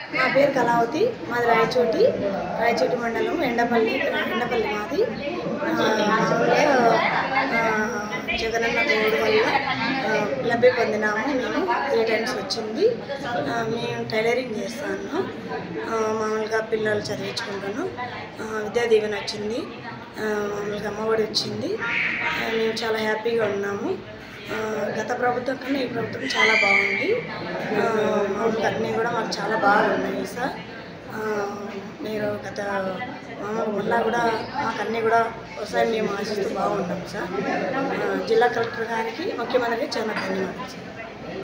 నా పేరు కళావతి మాది రాయచోటి రాయచోటి మండలం ఎండపల్లి ఎండపల్లి మాది ఆ, మామూలుగా ఆ, జగనన్న తోడు వల్ల ఆ, లబ్ధి పొందినాము మేము త్రీ టైమ్స్ వచ్చింది ఆ, మేము టైలరింగ్ చేస్తాను ఆ, మామూలుగా పిల్లలు చదివించుకుంటాను ఆ, విద్యా దీవెన వచ్చింది ఆ, మామూలుగా అమ్మఒడి వచ్చింది ఆ, మేము చాలా హ్యాపీగా ఉన్నాము ఆ, గత ప్రభుత్వం కన్నా ఈ ప్రభుత్వం చాలా బాగుంది ఆ, మామూలుగా అన్నీ కూడా మాకు చాలా బాగున్నాయి సార్ ఆ, మీరు గత మామూలుగా మళ్ళా కూడా మాకు అన్నీ కూడా వస్తాయని మేము ఆశిస్తూ బాగుంటాం సార్ ఆ, జిల్లా కలెక్టర్ గారికి ముఖ్యమంత్రికి చాలా ధన్యవాదాలు సార్